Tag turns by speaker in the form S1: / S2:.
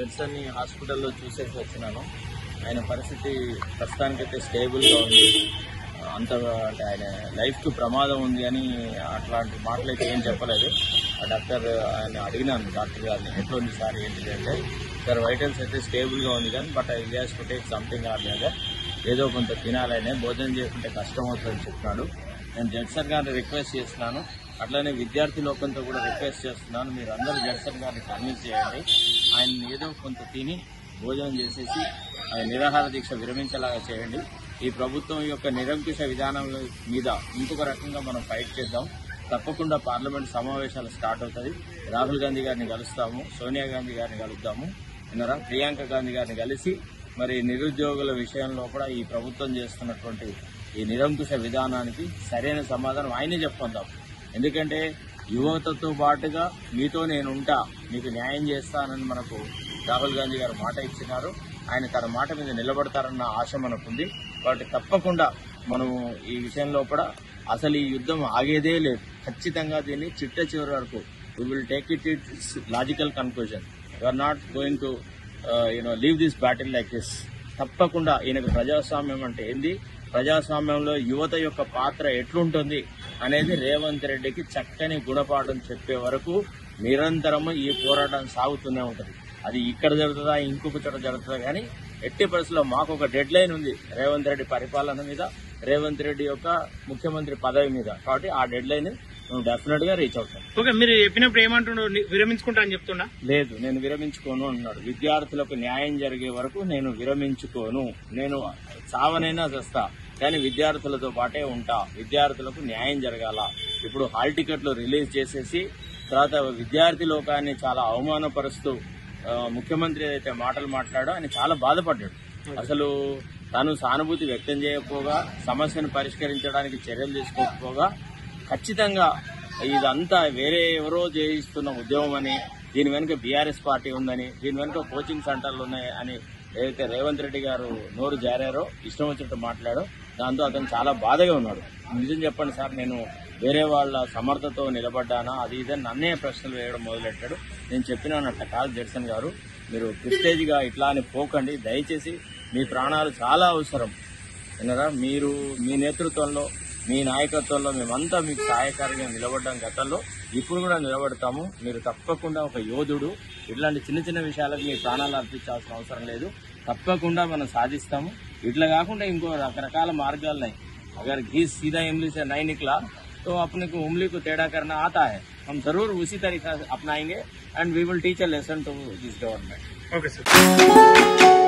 S1: జడ్సన్ని హాస్పిటల్లో చూసేసి వచ్చినాను ఆయన పరిస్థితి ప్రస్తుతానికైతే స్టేబుల్గా ఉంది అంత అంటే ఆయన లైఫ్కి ప్రమాదం ఉంది అని అట్లాంటి మాటలు అయితే ఏం చెప్పలేదు ఆ డాక్టర్ ఆయన అడిగినాను డాక్టర్ గారిని ఎట్లా ఉంది సార్ ఏంటిది అంటే సార్ వైటల్స్ అయితే స్టేబుల్గా ఉంది కానీ but I guess to take something or లేదా ఏదో కొంత తినాలనే భోజనం చేసుకుంటే కష్టం అవుతుందని చెప్తున్నాడు నేను జడ్సన్ గారిని రిక్వెస్ట్ చేస్తున్నాను అట్లనే విద్యార్థి లోకంతో కూడా రిక్వెస్ట్ చేస్తున్నాను మీరు అందరూ జడ్సన్ గారిని కన్విన్స్ చేయండి ఆయన ఏదో కొంత తిని భోజనం చేసేసి ఆయన నిరాహార దీక్ష విరమించేలాగా చేయండి ఈ ప్రభుత్వం యొక్క నిరంకుశ విధానం మీద ఇంకొక రకంగా మనం ఫైట్ చేద్దాం తప్పకుండా పార్లమెంట్ సమావేశాలు స్టార్ట్ అవుతుంది రాహుల్ గాంధీ గారిని కలుస్తాము సోనియా గాంధీ గారిని కలుద్దాము విన్నారా ప్రియాంక గాంధీ గారిని కలిసి మరి నిరుద్యోగుల విషయంలో కూడా ఈ ప్రభుత్వం చేస్తున్నటువంటి ఈ నిరంకుశ విధానానికి సరైన సమాధానం ఆయనే చెప్పుకుందాం ఎందుకంటే యువతతో పాటుగా మీతో నేను ఉంటా మీకు న్యాయం చేస్తానని మనకు రాహుల్ గాంధీ గారు మాట ఇచ్చినారు ఆయన తన మాట మీద నిలబడతారన్న ఆశ మనకుంది కాబట్టి తప్పకుండా మనము ఈ విషయంలో కూడా అసలు ఈ యుద్ధం ఆగేదే లేదు ఖచ్చితంగా దీన్ని చిట్ట చివరి వరకు we will take it its logical conclusion are not going to you know leave this battle like this తప్పకుండా ఈయనకు ప్రజాస్వామ్యం అంటే ఏంది ప్రజాస్వామ్యంలో యువత యొక్క పాత్ర ఎట్లుంటుంది అనేది రేవంత్ రెడ్డికి చక్కని గుణపాఠం చెప్పే వరకు నిరంతరము ఈ పోరాటం సాగుతూనే ఉంటుంది అది ఇక్కడ జరుగుతుందా ఇంకొక చోట జరుగుతుందా కానీ ఎట్టి పరిస్థితుల్లో మాకు ఒక డెడ్ లైన్ ఉంది రేవంత్ రెడ్డి పరిపాలన మీద రేవంత్ రెడ్డి యొక్క ముఖ్యమంత్రి పదవి మీద కాబట్టి ఆ డెడ్ లైన్ మేము డెఫినెట్ గా రీచ్ అవుతాం
S2: ఓకే మీరు చెప్పినప్పుడు ఏమంటుండో విరమించుకుంటా అని చెప్తుండా
S1: లేదు నేను విరమించుకోను అన్నాడు విద్యార్థులకు న్యాయం జరిగే వరకు నేను విరమించుకోను నేను చావనైనా చేస్తా కానీ విద్యార్థులతో పాటే ఉంటా విద్యార్థులకు న్యాయం జరగాల ఇప్పుడు హాల్ టికెట్లు రిలీజ్ చేసేసి తర్వాత విద్యార్థి లోకాన్ని చాలా అవమానపరుస్తూ ఆ, ముఖ్యమంత్రి ఏదైతే మాటలు మాట్లాడో ఆయన చాలా బాధపడ్డాడు అసలు తాను సానుభూతి వ్యక్తం చేయకపోగా సమస్యను పరిష్కరించడానికి చర్యలు తీసుకోకపోగా ఖచ్చితంగా ఇదంతా వేరే ఎవరో చేయిస్తున్న ఉద్యమం అని దీని వెనుక బీఆర్ఎస్ పార్టీ ఉందని దీని వెనుక కోచింగ్ సెంటర్లు ఉన్నాయి అని ఏదైతే రేవంత్ రెడ్డి గారు నోరు జారారో ఇష్టం వచ్చినట్టు మాట్లాడో దాంతో అతను చాలా బాధగా ఉన్నాడు నిజం చెప్పండి సార్ నేను వేరే వాళ్ళ సమర్థతో నిలబడ్డానా అది ఇదని నన్నే ప్రశ్నలు వేయడం మొదలెట్టాడు నేను చెప్పినానట్ట కాదు జడ్సన్ గారు మీరు ప్రిస్టేజ్గా ఇట్లా అని పోకండి దయచేసి మీ ప్రాణాలు చాలా అవసరం విన్నారా మీరు మీ నేతృత్వంలో మీ నాయకత్వంలో మేమంతా మీకు సహాయకారిగా నిలబడ్డాం గతంలో ఇప్పుడు కూడా నిలబడతాము మీరు తప్పకుండా ఒక యోధుడు ఇట్లాంటి చిన్న చిన్న విషయాలకు మీ ప్రాణాలు అర్పించాల్సిన అవసరం లేదు తప్పకుండా మనం సాధిస్తాము ఇట్లా కాకుండా ఇంకో రకరకాల మార్గాలు ఉన్నాయి అగర్ घी सीधा इमली से नहीं निकला तो अपने को उंगली को टेढ़ा करना आता है हम जरूर उसी तरीका से अपनाएंगे and we will teach a lesson to this government
S2: okay sir